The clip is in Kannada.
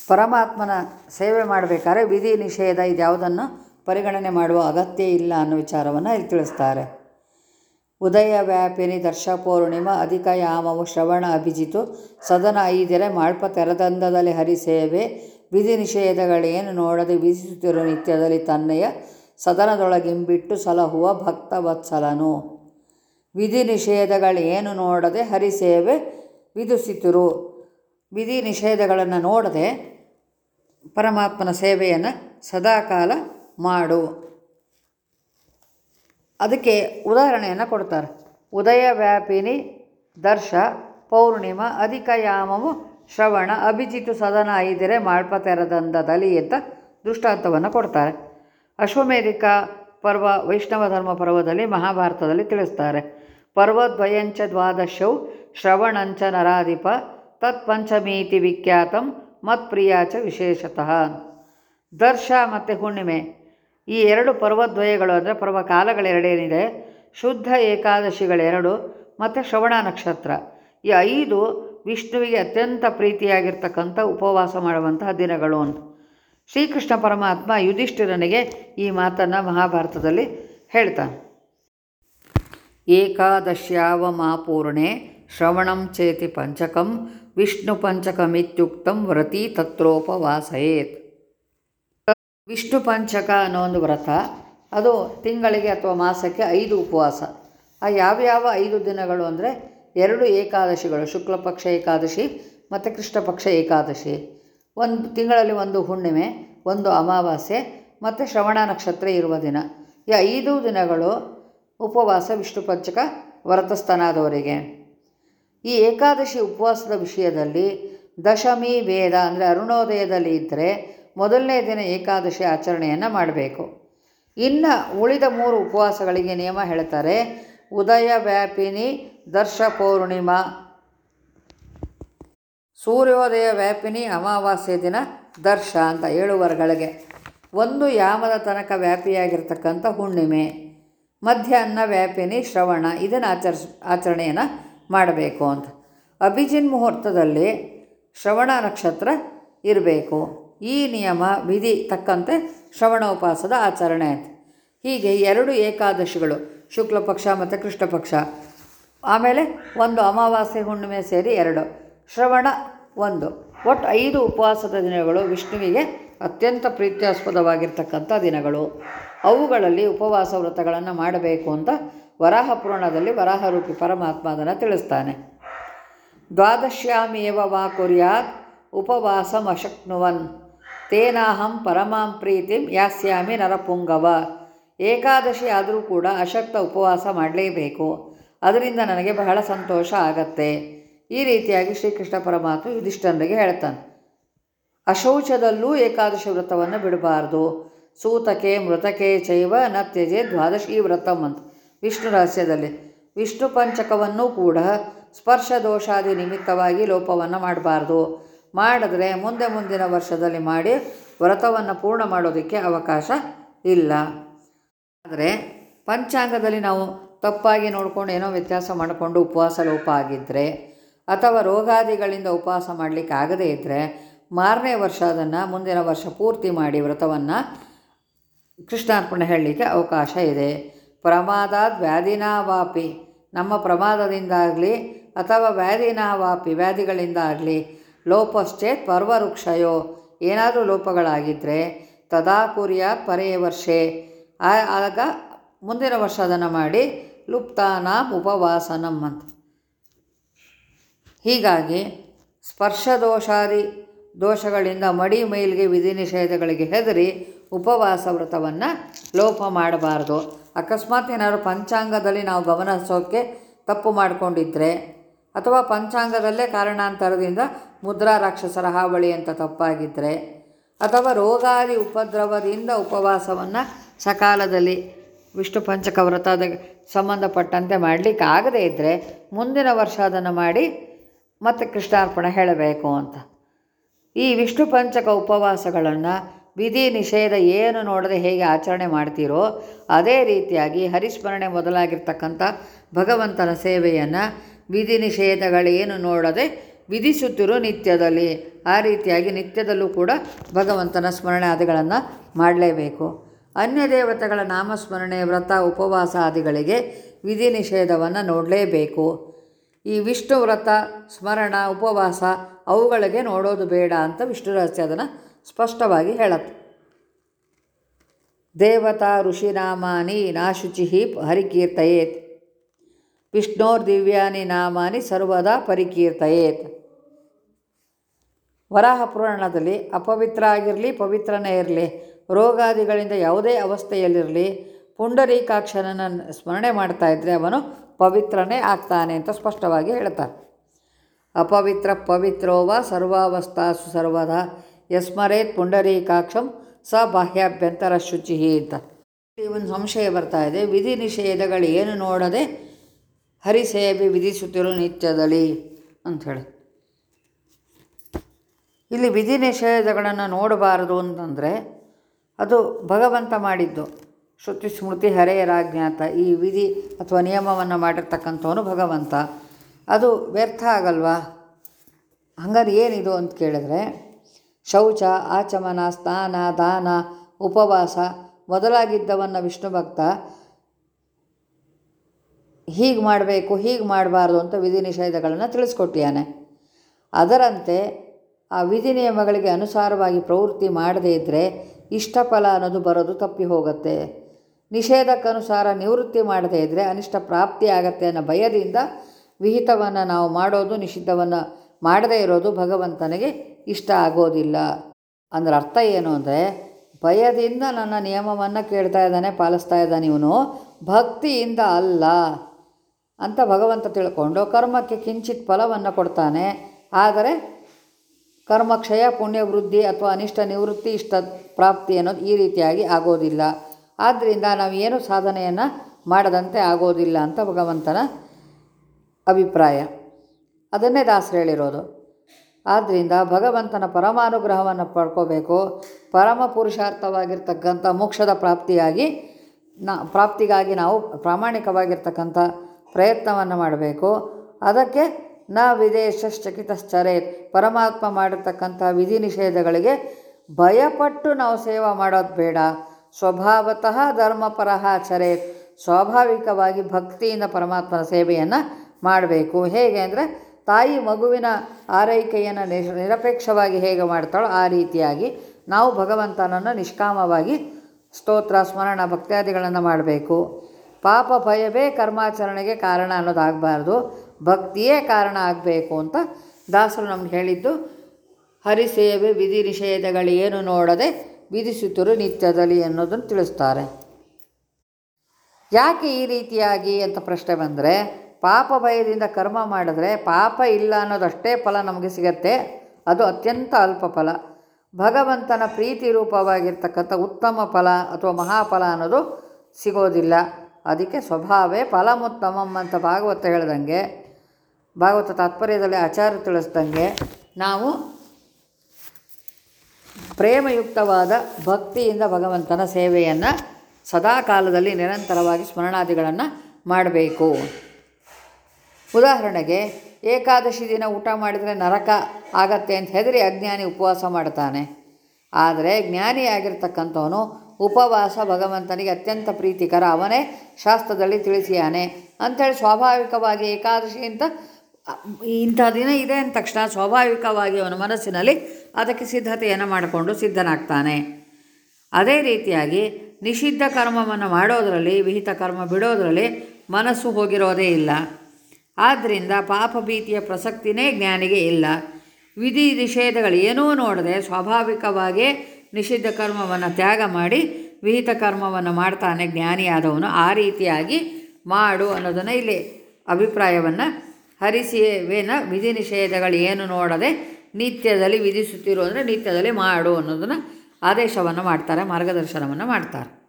ಪರಮಾತ್ಮನ ಸೇವೆ ಮಾಡಬೇಕಾದ್ರೆ ವಿಧಿ ನಿಷೇಧ ಇದ್ಯಾವುದನ್ನು ಪರಿಗಣನೆ ಮಾಡುವ ಅಗತ್ಯ ಇಲ್ಲ ಅನ್ನೋ ವಿಚಾರವನ್ನು ಇಲ್ಲಿ ತಿಳಿಸ್ತಾರೆ ಉದಯ ವ್ಯಾಪಿನಿ ದರ್ಶ ಪೌರ್ಣಿಮ ಅಧಿಕ ಯಾಮವು ಶ್ರವಣ ಅಭಿಜಿತು ಸದನ ಐದೆರೆ ಮಾಳ್ಪ ತೆರದಂದದಲ್ಲಿ ಹರಿಸೇವೆ ವಿಧಿ ನಿಷೇಧಗಳೇನು ನೋಡದೆ ವಿಧಿಸುತ್ತಿರು ನಿತ್ಯದಲ್ಲಿ ತನ್ನೆಯ ಸದನದೊಳಗಿಂಬಿಟ್ಟು ಸಲಹುವ ಭಕ್ತ ವತ್ಸಲನು ವಿಧಿ ನಿಷೇಧಗಳೇನು ನೋಡದೆ ಹರಿಸೇವೆ ವಿಧಿಸುತ್ತಿರು ವಿಧಿ ನಿಷೇಧಗಳನ್ನು ನೋಡದೆ ಪರಮಾತ್ಮನ ಸೇವೆಯನ್ನು ಸದಾಕಾಲ ಮಾಡು ಅದಕ್ಕೆ ಉದಾಹರಣೆಯನ್ನು ಕೊಡ್ತಾರೆ ಉದಯ ವ್ಯಾಪಿನಿ ದರ್ಶ ಪೌರ್ಣಿಮ ಅಧಿಕ ಯಾಮವು ಶ್ರವಣ ಅಭಿಜಿತು ಸದನ ಐದೆರೆ ಮಾಳ್ಪ ತೆರದಂದದಲ್ಲಿ ಅಂತ ದೃಷ್ಟಾಂತವನ್ನು ಕೊಡ್ತಾರೆ ಅಶ್ವಮೇಧಿಕ ಪರ್ವ ವೈಷ್ಣವ ಧರ್ಮ ಪರ್ವದಲ್ಲಿ ಮಹಾಭಾರತದಲ್ಲಿ ತಿಳಿಸ್ತಾರೆ ಪರ್ವದ್ವಯಂಚ ದ್ವಾದಶೌ ಶ್ರವಣಂಚ ನರಾಧಿಪ ತತ್ಪಂಚಮೀತಿ ವಿಖ್ಯಾತಂ ಮತ್ಪ್ರಿಯಾಚ ವಿಶೇಷತಃ ದರ್ಶ ಮತ್ತು ಹುಣ್ಣಿಮೆ ಈ ಎರಡು ಪರ್ವದ್ವಯಗಳು ಅಂದರೆ ಪರ್ವ ಕಾಲಗಳೆರಡೇನಿದೆ ಶುದ್ಧ ಏಕಾದಶಿಗಳೆರಡು ಮತ್ತು ಶ್ರವಣ ನಕ್ಷತ್ರ ಈ ಐದು ವಿಷ್ಣುವಿಗೆ ಅತ್ಯಂತ ಪ್ರೀತಿಯಾಗಿರ್ತಕ್ಕಂಥ ಉಪವಾಸ ಮಾಡುವಂತಹ ದಿನಗಳು ಅಂತ ಶ್ರೀಕೃಷ್ಣ ಪರಮಾತ್ಮ ಯುಧಿಷ್ಠಿರನಿಗೆ ಈ ಮಾತನ್ನು ಮಹಾಭಾರತದಲ್ಲಿ ಹೇಳ್ತಾನೆ ಏಕಾದಶ್ಯಾವ ಮಾಪೂರ್ಣೆ ಶ್ರವಣಂ ಚೇತಿ ಪಂಚಕಂ ವಿಷ್ಣು ಪಂಚಕಮಿತ್ಯುಕ್ತಂ ವ್ರತಿ ತತ್ರೋಪವಾಸಯೇತ್ ವಿಷ್ಣು ಪಂಚಕ ಅನ್ನೋ ಒಂದು ವ್ರತ ಅದು ತಿಂಗಳಿಗೆ ಅಥವಾ ಮಾಸಕ್ಕೆ ಐದು ಉಪವಾಸ ಆ ಯಾವ್ಯಾವ ಐದು ದಿನಗಳು ಅಂದರೆ ಎರಡು ಏಕಾದಶಿಗಳು ಶುಕ್ಲ ಪಕ್ಷ ಏಕಾದಶಿ ಮತ್ತು ಕೃಷ್ಣ ಪಕ್ಷ ಏಕಾದಶಿ ಒಂದು ತಿಂಗಳಲ್ಲಿ ಒಂದು ಹುಣ್ಣಿಮೆ ಒಂದು ಅಮಾವಾಸ್ಯೆ ಮತ್ತು ಶ್ರವಣ ನಕ್ಷತ್ರ ಇರುವ ದಿನ ಈ ಐದು ದಿನಗಳು ಉಪವಾಸ ವಿಷ್ಣು ಪಂಚಕ ವ್ರತಸ್ಥನಾದವರಿಗೆ ಈ ಏಕಾದಶಿ ಉಪವಾಸದ ವಿಷಯದಲ್ಲಿ ದಶಮಿ ವೇದ ಅಂದರೆ ಅರುಣೋದಯದಲ್ಲಿ ಇದ್ದರೆ ಮೊದಲನೇ ದಿನ ಏಕಾದಶಿ ಆಚರಣೆಯನ್ನು ಮಾಡಬೇಕು ಇನ್ನು ಉಳಿದ ಮೂರು ಉಪವಾಸಗಳಿಗೆ ನಿಯಮ ಹೇಳ್ತಾರೆ ಉದಯ ವ್ಯಾಪಿನಿ ದರ್ಶ ಪೌರ್ಣಿಮಾ ಸೂರ್ಯೋದಯ ವ್ಯಾಪಿನಿ ಅಮಾವಾಸ್ಯೆ ದಿನ ದರ್ಶ ಅಂತ ಏಳುವರೆಗಳಿಗೆ ಒಂದು ಯಾಮದ ತನಕ ವ್ಯಾಪಿಯಾಗಿರ್ತಕ್ಕಂಥ ಹುಣ್ಣಿಮೆ ಮಧ್ಯಾಹ್ನ ವ್ಯಾಪಿನಿ ಶ್ರವಣ ಇದನ್ನು ಆಚರಿಸ್ ಆಚರಣೆಯನ್ನು ಮಾಡಬೇಕು ಅಂತ ಅಭಿಜಿನ್ ಮುಹೂರ್ತದಲ್ಲಿ ಶ್ರವಣ ನಕ್ಷತ್ರ ಇರಬೇಕು ಈ ನಿಯಮ ವಿಧಿ ತಕ್ಕಂತೆ ಶ್ರವಣ ಉಪವಾಸದ ಆಚರಣೆ ಅಂತ ಹೀಗೆ ಎರಡು ಏಕಾದಶಿಗಳು ಶುಕ್ಲ ಪಕ್ಷ ಮತ್ತು ಕೃಷ್ಣ ಪಕ್ಷ ಆಮೇಲೆ ಒಂದು ಅಮಾವಾಸ್ಯೆ ಹುಣ್ಣಿಮೆ ಸೇರಿ ಎರಡು ಶ್ರವಣ ಒಂದು ಒಟ್ಟು ಐದು ಉಪವಾಸದ ದಿನಗಳು ವಿಷ್ಣುವಿಗೆ ಅತ್ಯಂತ ಪ್ರೀತ್ಯಾಸ್ಪದವಾಗಿರ್ತಕ್ಕಂಥ ದಿನಗಳು ಅವುಗಳಲ್ಲಿ ಉಪವಾಸ ವ್ರತಗಳನ್ನು ಮಾಡಬೇಕು ಅಂತ ವರಾಹ ಪುರಾಣದಲ್ಲಿ ವರಾಹರೂಪಿ ಪರಮಾತ್ಮ ಅದನ್ನು ತಿಳಿಸ್ತಾನೆ ದ್ವಾದಶ್ಯಾಮೇವ ವಾ ಕುರ್ಯಾತ್ ಉಪವಾಸಮಶಕ್ನುವನ್ ತೇನಾಹಂ ಪರಮಾಂ ಪ್ರೀತಿಂ ಯಾಸ್ಯಾಮಿ ನರಪುಂಗವ ಏಕಾದಶಿ ಆದರೂ ಕೂಡ ಅಶಕ್ತ ಉಪವಾಸ ಮಾಡಲೇಬೇಕು ಅದರಿಂದ ನನಗೆ ಬಹಳ ಸಂತೋಷ ಆಗತ್ತೆ ಈ ರೀತಿಯಾಗಿ ಶ್ರೀಕೃಷ್ಣ ಪರಮಾತ್ಮ ಯುಧಿಷ್ಠನಿಗೆ ಹೇಳ್ತಾನೆ ಅಶೌಚದಲ್ಲೂ ಏಕಾದಶಿ ವ್ರತವನ್ನು ಬಿಡಬಾರ್ದು ಸೂತಕೆ ಮೃತಕೆ ಚೈವ ನ ತ್ಯಜೆ ದ್ವಾದಶಿ ವ್ರತಂ ಅಂತ ವಿಷ್ಣು ರಹಸ್ಯದಲ್ಲಿ ವಿಷ್ಣು ಪಂಚಕವನ್ನು ಕೂಡ ಸ್ಪರ್ಶ ದೋಷಾದಿ ನಿಮಿತ್ತವಾಗಿ ಲೋಪವನ್ನು ಮಾಡಬಾರ್ದು ಮಾಡಿದ್ರೆ ಮುಂದೆ ಮುಂದಿನ ವರ್ಷದಲ್ಲಿ ಮಾಡಿ ವ್ರತವನ್ನು ಪೂರ್ಣ ಮಾಡೋದಕ್ಕೆ ಅವಕಾಶ ಇಲ್ಲ ಆದರೆ ಪಂಚಾಂಗದಲ್ಲಿ ನಾವು ತಪ್ಪಾಗಿ ನೋಡ್ಕೊಂಡು ಏನೋ ವ್ಯತ್ಯಾಸ ಮಾಡಿಕೊಂಡು ಉಪವಾಸ ಲೋಪ ಆಗಿದ್ದರೆ ಅಥವಾ ರೋಗಾದಿಗಳಿಂದ ಉಪವಾಸ ಮಾಡಲಿಕ್ಕೆ ಆಗದೇ ಇದ್ದರೆ ಮಾರನೇ ವರ್ಷ ಅದನ್ನು ಮುಂದಿನ ವರ್ಷ ಪೂರ್ತಿ ಮಾಡಿ ವ್ರತವನ್ನು ಕೃಷ್ಣಾರ್ಪಣೆ ಹೇಳಲಿಕ್ಕೆ ಅವಕಾಶ ಇದೆ ಪ್ರಮಾದಾದ್ ವ್ಯಾಧಿನಾವಾಪಿ ನಮ್ಮ ಪ್ರಮಾದದಿಂದಾಗಲಿ ಅಥವಾ ವ್ಯಾಧಿನಾವಾಪಿ ವ್ಯಾಧಿಗಳಿಂದಾಗಲಿ ಲೋಪಶ್ಚೇತ್ ಪರ್ವವೃಕ್ಷಯೋ ಏನಾದರೂ ಲೋಪಗಳಾಗಿದ್ದರೆ ತದಾ ಕುರ್ಯಾತ್ ಪರೇ ವರ್ಷೆ ಆ- ಆಗ ಮುಂದಿನ ವರ್ಷ ಅದನ್ನು ಮಾಡಿ ಲುಪ್ತಾನಾಂ ಉಪವಾಸನಂ ಅಂತ ಹೀಗಾಗಿ ಸ್ಪರ್ಶದೋಷಾದಿ ದೋಷಗಳಿಂದ ಮಡಿ ಮೈಲಿಗೆ ವಿಧಿ ನಿಷೇಧಗಳಿಗೆ ಹೆದರಿ ಉಪವಾಸ ವ್ರತವನ್ನು ಲೋಪ ಮಾಡಬಾರ್ದು ಅಕಸ್ಮಾತ್ ಏನಾದ್ರು ಪಂಚಾಂಗದಲ್ಲಿ ನಾವು ಗಮನ ಹರಿಸೋಕ್ಕೆ ತಪ್ಪು ಮಾಡಿಕೊಂಡಿದ್ರೆ ಅಥವಾ ಪಂಚಾಂಗದಲ್ಲೇ ಕಾರಣಾಂತರದಿಂದ ಮುದ್ರಾ ರಾಕ್ಷಸರ ಹಾವಳಿ ಅಂತ ತಪ್ಪಾಗಿದ್ದರೆ ಅಥವಾ ರೋಗಾದಿ ಉಪದ್ರವದಿಂದ ಉಪವಾಸವನ್ನು ಸಕಾಲದಲ್ಲಿ ವಿಷ್ಣು ಪಂಚಕ ವ್ರತದ ಸಂಬಂಧಪಟ್ಟಂತೆ ಮಾಡಲಿಕ್ಕೆ ಆಗದೇ ಇದ್ದರೆ ಮುಂದಿನ ವರ್ಷ ಅದನ್ನು ಮಾಡಿ ಮತ್ತೆ ಕೃಷ್ಣಾರ್ಪಣೆ ಹೇಳಬೇಕು ಅಂತ ಈ ವಿಷ್ಣು ಪಂಚಕ ಉಪವಾಸಗಳನ್ನು ವಿಧಿ ನಿಷೇಧ ಏನು ನೋಡದೆ ಹೇಗೆ ಆಚರಣೆ ಮಾಡ್ತೀರೋ ಅದೇ ರೀತಿಯಾಗಿ ಹರಿಸ್ಮರಣೆ ಮೊದಲಾಗಿರ್ತಕ್ಕಂಥ ಭಗವಂತನ ಸೇವೆಯನ್ನು ವಿಧಿ ನಿಷೇಧಗಳೇನು ನೋಡದೆ ವಿಧಿಸುತ್ತಿರು ನಿತ್ಯದಲ್ಲಿ ಆ ರೀತಿಯಾಗಿ ನಿತ್ಯದಲ್ಲೂ ಕೂಡ ಭಗವಂತನ ಸ್ಮರಣೆ ಆದಿಗಳನ್ನು ಮಾಡಲೇಬೇಕು ಅನ್ಯ ದೇವತೆಗಳ ನಾಮಸ್ಮರಣೆ ವ್ರತ ಉಪವಾಸ ಆದಿಗಳಿಗೆ ವಿಧಿ ನಿಷೇಧವನ್ನು ನೋಡಲೇಬೇಕು ಈ ವಿಷ್ಣು ವ್ರತ ಸ್ಮರಣ ಉಪವಾಸ ಅವುಗಳಿಗೆ ನೋಡೋದು ಬೇಡ ಅಂತ ವಿಷ್ಣು ರಹಸ್ಯ ಅದನ್ನು ಸ್ಪಷ್ಟವಾಗಿ ಹೇಳತ್ತೆ ದೇವತಾ ಋಷಿನಾಮಾನಿ ನಾಶುಚಿ ಹರಿಕೀರ್ತಯೇತ್ ವಿಷ್ಣೋರ್ ದಿವ್ಯಾನಿ ನಾಮಾನಿ ಸರ್ವದಾ ಪರಿಕೀರ್ತಯೇತ್ ವರಾಹ ಪುರಾಣದಲ್ಲಿ ಅಪವಿತ್ರ ಆಗಿರಲಿ ಪವಿತ್ರನೇ ಇರಲಿ ರೋಗಾದಿಗಳಿಂದ ಯಾವುದೇ ಅವಸ್ಥೆಯಲ್ಲಿರಲಿ ಪುಂಡರೀಕಾಕ್ಷನನ್ನು ಸ್ಮರಣೆ ಮಾಡ್ತಾ ಇದ್ದರೆ ಅವನು ಪವಿತ್ರನೇ ಆಗ್ತಾನೆ ಅಂತ ಸ್ಪಷ್ಟವಾಗಿ ಹೇಳ್ತಾರೆ ಅಪವಿತ್ರ ಪವಿತ್ರೋವ ಸರ್ವಾವಸ್ಥಾಸು ಸರ್ವದಾ ಯಸ್ಮರೇತ್ ಪುಂಡರೀಕಾಕ್ಷಂ ಸ ಬಾಹ್ಯಾಭ್ಯಂತರ ಶುಚಿ ಅಂತ ಇಲ್ಲಿ ಒಂದು ಸಂಶಯ ಬರ್ತಾ ಇದೆ ವಿಧಿ ನಿಷೇಧಗಳು ಏನು ನೋಡದೆ ಹರಿಸೇವೆ ವಿಧಿಸುತ್ತಿರೋ ನಿತ್ಯದಲ್ಲಿ ಅಂಥೇಳಿ ಇಲ್ಲಿ ವಿಧಿ ನಿಷೇಧಗಳನ್ನು ನೋಡಬಾರದು ಅಂತಂದರೆ ಅದು ಭಗವಂತ ಮಾಡಿದ್ದು ಶ್ರುತಿ ಸ್ಮೃತಿ ಹರೆಯರಾಜ್ಞಾತ ಈ ವಿಧಿ ಅಥವಾ ನಿಯಮವನ್ನು ಮಾಡಿರ್ತಕ್ಕಂಥವನು ಭಗವಂತ ಅದು ವ್ಯರ್ಥ ಆಗಲ್ವಾ ಹಂಗಾರೆ ಏನಿದು ಅಂತ ಕೇಳಿದ್ರೆ ಶೌಚ ಆಚಮನ ಸ್ನಾನ ದಾನ ಉಪವಾಸ ಮೊದಲಾಗಿದ್ದವನ್ನು ವಿಷ್ಣು ಭಕ್ತ ಹೀಗೆ ಮಾಡಬೇಕು ಹೀಗೆ ಮಾಡಬಾರ್ದು ಅಂತ ವಿಧಿ ನಿಷೇಧಗಳನ್ನು ತಿಳಿಸ್ಕೊಟ್ಟಿಯಾನೆ ಅದರಂತೆ ಆ ವಿಧಿ ನಿಯಮಗಳಿಗೆ ಅನುಸಾರವಾಗಿ ಪ್ರವೃತ್ತಿ ಮಾಡದೇ ಇದ್ದರೆ ಇಷ್ಟಫಲ ಅನ್ನೋದು ಬರೋದು ತಪ್ಪಿ ಹೋಗುತ್ತೆ ನಿಷೇಧಕ್ಕನುಸಾರ ನಿವೃತ್ತಿ ಮಾಡದೇ ಇದ್ದರೆ ಅನಿಷ್ಟ ಪ್ರಾಪ್ತಿ ಆಗತ್ತೆ ಅನ್ನೋ ಭಯದಿಂದ ವಿಹಿತವನ್ನು ನಾವು ಮಾಡೋದು ನಿಷಿದ್ಧವನ್ನು ಮಾಡದೇ ಇರೋದು ಭಗವಂತನಿಗೆ ಇಷ್ಟ ಆಗೋದಿಲ್ಲ ಅಂದ್ರೆ ಅರ್ಥ ಏನು ಅಂದರೆ ಭಯದಿಂದ ನನ್ನ ನಿಯಮವನ್ನು ಕೇಳ್ತಾ ಇದ್ದಾನೆ ಪಾಲಿಸ್ತಾ ಇದ್ದಾನೆ ಇವನು ಭಕ್ತಿಯಿಂದ ಅಲ್ಲ ಅಂತ ಭಗವಂತ ತಿಳ್ಕೊಂಡು ಕರ್ಮಕ್ಕೆ ಕಿಂಚಿತ್ ಫಲವನ್ನು ಕೊಡ್ತಾನೆ ಆದರೆ ಕರ್ಮಕ್ಷಯ ಪುಣ್ಯ ವೃದ್ಧಿ ಅಥವಾ ಅನಿಷ್ಟ ನಿವೃತ್ತಿ ಇಷ್ಟ ಪ್ರಾಪ್ತಿ ಅನ್ನೋದು ಈ ರೀತಿಯಾಗಿ ಆಗೋದಿಲ್ಲ ಆದ್ದರಿಂದ ನಾವು ಏನು ಸಾಧನೆಯನ್ನು ಮಾಡದಂತೆ ಆಗೋದಿಲ್ಲ ಅಂತ ಭಗವಂತನ ಅಭಿಪ್ರಾಯ ಅದನ್ನೇ ದಾಸರು ಹೇಳಿರೋದು ಆದ್ದರಿಂದ ಭಗವಂತನ ಪರಮಾನುಗ್ರಹವನ್ನು ಪಡ್ಕೋಬೇಕು ಪರಮ ಪುರುಷಾರ್ಥವಾಗಿರ್ತಕ್ಕಂಥ ಮೋಕ್ಷದ ಪ್ರಾಪ್ತಿಯಾಗಿ ನಾ ಪ್ರಾಪ್ತಿಗಾಗಿ ನಾವು ಪ್ರಾಮಾಣಿಕವಾಗಿರ್ತಕ್ಕಂಥ ಪ್ರಯತ್ನವನ್ನು ಮಾಡಬೇಕು ಅದಕ್ಕೆ ನ ವಿದೇಶಶ್ಚಕಿತಶ್ಚರೇತ್ ಪರಮಾತ್ಮ ಮಾಡಿರ್ತಕ್ಕಂಥ ವಿಧಿ ನಿಷೇಧಗಳಿಗೆ ಭಯಪಟ್ಟು ನಾವು ಸೇವೆ ಮಾಡೋದು ಬೇಡ ಸ್ವಭಾವತಃ ಧರ್ಮಪರಃ ಚರೇತ್ ಸ್ವಾಭಾವಿಕವಾಗಿ ಭಕ್ತಿಯಿಂದ ಪರಮಾತ್ಮನ ಸೇವೆಯನ್ನು ಮಾಡಬೇಕು ಹೇಗೆ ಅಂದರೆ ತಾಯಿ ಮಗುವಿನ ಆರೈಕೆಯನ್ನು ನಿರ್ ನಿರಪೇಕ್ಷವಾಗಿ ಹೇಗೆ ಮಾಡ್ತಾಳೋ ಆ ರೀತಿಯಾಗಿ ನಾವು ಭಗವಂತನನ್ನು ನಿಷ್ಕಾಮವಾಗಿ ಸ್ತೋತ್ರ ಸ್ಮರಣ ಭಕ್ತ್ಯಾದಿಗಳನ್ನು ಮಾಡಬೇಕು ಪಾಪ ಭಯವೇ ಕರ್ಮಾಚರಣೆಗೆ ಕಾರಣ ಅನ್ನೋದಾಗಬಾರ್ದು ಭಕ್ತಿಯೇ ಕಾರಣ ಆಗಬೇಕು ಅಂತ ದಾಸರು ನಮ್ಗೆ ಹೇಳಿದ್ದು ಹರಿಸೇವೆ ವಿಧಿ ನಿಷೇಧಗಳು ಏನು ನೋಡದೆ ವಿಧಿಸುತ್ತಿರು ನಿತ್ಯದಲ್ಲಿ ಅನ್ನೋದನ್ನು ತಿಳಿಸ್ತಾರೆ ಯಾಕೆ ಈ ರೀತಿಯಾಗಿ ಅಂತ ಪ್ರಶ್ನೆ ಬಂದರೆ ಪಾಪ ಭಯದಿಂದ ಕರ್ಮ ಮಾಡಿದ್ರೆ ಪಾಪ ಇಲ್ಲ ಅನ್ನೋದಷ್ಟೇ ಫಲ ನಮಗೆ ಸಿಗತ್ತೆ ಅದು ಅತ್ಯಂತ ಅಲ್ಪ ಫಲ ಭಗವಂತನ ಪ್ರೀತಿ ರೂಪವಾಗಿರ್ತಕ್ಕಂಥ ಉತ್ತಮ ಫಲ ಅಥವಾ ಮಹಾಫಲ ಅನ್ನೋದು ಸಿಗೋದಿಲ್ಲ ಅದಕ್ಕೆ ಸ್ವಭಾವೇ ಫಲಮುತ್ತಮಂ ಅಂತ ಭಾಗವತ ಹೇಳ್ದಂಗೆ ಭಾಗವತ ತಾತ್ಪರ್ಯದಲ್ಲಿ ಆಚಾರ್ಯ ತಿಳಿಸ್ದಂಗೆ ನಾವು ಪ್ರೇಮಯುಕ್ತವಾದ ಭಕ್ತಿಯಿಂದ ಭಗವಂತನ ಸೇವೆಯನ್ನು ಸದಾ ಕಾಲದಲ್ಲಿ ನಿರಂತರವಾಗಿ ಸ್ಮರಣಾದಿಗಳನ್ನು ಮಾಡಬೇಕು ಉದಾಹರಣೆಗೆ ಏಕಾದಶಿ ದಿನ ಊಟ ಮಾಡಿದರೆ ನರಕ ಆಗತ್ತೆ ಅಂತ ಹೆದರಿ ಅಜ್ಞಾನಿ ಉಪವಾಸ ಮಾಡ್ತಾನೆ ಆದರೆ ಜ್ಞಾನಿಯಾಗಿರ್ತಕ್ಕಂಥವನು ಉಪವಾಸ ಭಗವಂತನಿಗೆ ಅತ್ಯಂತ ಪ್ರೀತಿಕರ ಅವನೇ ಶಾಸ್ತ್ರದಲ್ಲಿ ತಿಳಿಸಿಯಾನೆ ಅಂಥೇಳಿ ಸ್ವಾಭಾವಿಕವಾಗಿ ಏಕಾದಶಿ ಅಂತ ಇಂಥ ದಿನ ಇದೆ ಅಂದ ತಕ್ಷಣ ಸ್ವಾಭಾವಿಕವಾಗಿ ಅವನ ಮನಸ್ಸಿನಲ್ಲಿ ಅದಕ್ಕೆ ಸಿದ್ಧತೆಯನ್ನು ಮಾಡಿಕೊಂಡು ಸಿದ್ಧನಾಗ್ತಾನೆ ಅದೇ ರೀತಿಯಾಗಿ ನಿಷಿದ್ಧ ಕರ್ಮವನ್ನು ಮಾಡೋದರಲ್ಲಿ ವಿಹಿತ ಕರ್ಮ ಬಿಡೋದರಲ್ಲಿ ಮನಸ್ಸು ಹೋಗಿರೋದೇ ಇಲ್ಲ ಆದ್ದರಿಂದ ಪಾಪ ಭೀತಿಯ ಪ್ರಸಕ್ತಿನೇ ಜ್ಞಾನಿಗೆ ಇಲ್ಲ ವಿಧಿ ನಿಷೇಧಗಳು ಏನೂ ನೋಡದೆ ಸ್ವಾಭಾವಿಕವಾಗಿಯೇ ನಿಷಿದ್ಧ ಕರ್ಮವನ್ನು ತ್ಯಾಗ ಮಾಡಿ ವಿಹಿತ ಕರ್ಮವನ್ನು ಮಾಡ್ತಾನೆ ಜ್ಞಾನಿಯಾದವನು ಆ ರೀತಿಯಾಗಿ ಮಾಡು ಅನ್ನೋದನ್ನು ಇಲ್ಲಿ ಅಭಿಪ್ರಾಯವನ್ನು ಹರಿಸೇವೆನ ವಿಧಿ ನಿಷೇಧಗಳು ಏನು ನೋಡದೆ ನಿತ್ಯದಲ್ಲಿ ವಿಧಿಸುತ್ತಿರು ಅಂದರೆ ನಿತ್ಯದಲ್ಲಿ ಮಾಡು ಅನ್ನೋದನ್ನು ಆದೇಶವನ್ನು ಮಾಡ್ತಾರೆ ಮಾರ್ಗದರ್ಶನವನ್ನು ಮಾಡ್ತಾರೆ